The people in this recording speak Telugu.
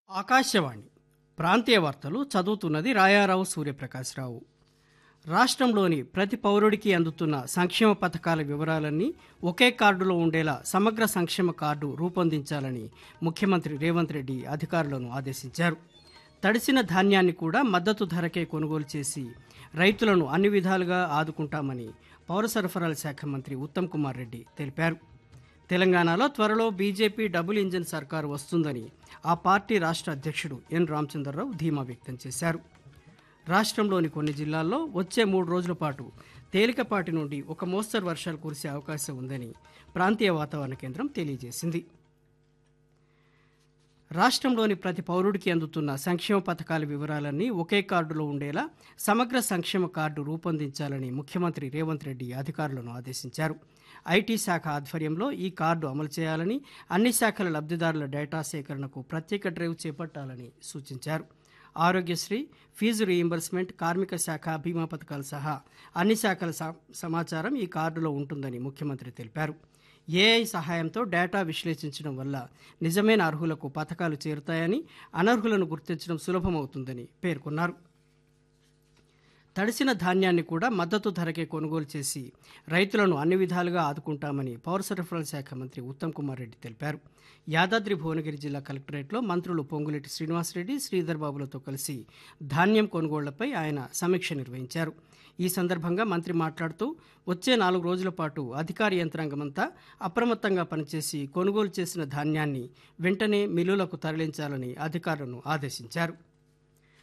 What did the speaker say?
ఆకాశవాణి ప్రాంతీయ వార్తలు చదువుతున్నది రాయారావు సూర్యప్రకాశ్రావు రాష్ట్రంలోని ప్రతి పౌరుడికి అందుతున్న సంక్షేమ పథకాల వివరాలన్నీ ఒకే కార్డులో ఉండేలా సమగ్ర సంక్షేమ కార్డు రూపొందించాలని ముఖ్యమంత్రి రేవంత్ రెడ్డి అధికారులను ఆదేశించారు తడిసిన ధాన్యాన్ని కూడా మద్దతు ధరకే కొనుగోలు చేసి రైతులను అన్ని విధాలుగా ఆదుకుంటామని పౌర సరఫరాల శాఖ మంత్రి ఉత్తమ్ కుమార్ రెడ్డి తెలిపారు తెలంగాణలో త్వరలో బీజేపీ డబుల్ ఇంజిన్ సర్కారు వస్తుందని ఆ పార్టీ రాష్ట్ర అధ్యక్షుడు ఎన్ రామచంద్రరావు ధీమా వ్యక్తం చేశారు రాష్ట్రంలోని కొన్ని జిల్లాల్లో వచ్చే మూడు రోజుల పాటు తేలికపాటి నుండి ఒక మోస్తరు వర్షాలు కురిసే అవకాశం ఉందని ప్రాంతీయ వాతావరణ కేంద్రం తెలియజేసింది రాష్ట్రంలోని ప్రతి పౌరుడికి అందుతున్న సంక్షేమ పథకాల వివరాలన్నీ ఒకే కార్డులో ఉండేలా సమగ్ర సంక్షేమ కార్డు రూపొందించాలని ముఖ్యమంత్రి రేవంత్ రెడ్డి అధికారులను ఆదేశించారు ఐటీ శాఖ ఆధ్వర్యంలో ఈ కార్డు అమలు చేయాలని అన్ని శాఖల లబ్ధిదారుల డేటా సేకరణకు ప్రత్యేక డ్రైవ్ చేపట్టాలని సూచించారు ఆరోగ్యశ్రీ ఫీజు రీయింబర్స్మెంట్ కార్మిక శాఖ బీమా పథకాలు సహా అన్ని శాఖల సా- సమాచారం ఈ కార్డులో ఉంటుందని ముఖ్యమంత్రి తెలిపారు ఏఐ సహాయంతో డేటా విశ్లేషించడం వల్ల నిజమైన అర్హులకు పథకాలు చేరుతాయని అనర్హులను గుర్తించడం సులభమవుతుందని పేర్కొన్నారు తడిసిన ధాన్యాన్ని కూడా మద్దతు ధరకే కొనుగోలు చేసి రైతులను అన్ని విధాలుగా ఆదుకుంటామని పౌర సరఫరాల శాఖ మంత్రి ఉత్తమ్ కుమార్ రెడ్డి తెలిపారు యాదాద్రి భువనగిరి జిల్లా కలెక్టరేట్లో మంత్రులు పొంగులేటి శ్రీనివాసరెడ్డి శ్రీధర్ బాబులతో కలిసి ధాన్యం కొనుగోళ్లపై ఆయన సమీక్ష నిర్వహించారు ఈ సందర్భంగా మంత్రి మాట్లాడుతూ వచ్చే నాలుగు రోజుల పాటు అధికార యంత్రాంగమంతా అప్రమత్తంగా పనిచేసి కొనుగోలు చేసిన ధాన్యాన్ని వెంటనే మిల్లులకు తరలించాలని అధికారులను ఆదేశించారు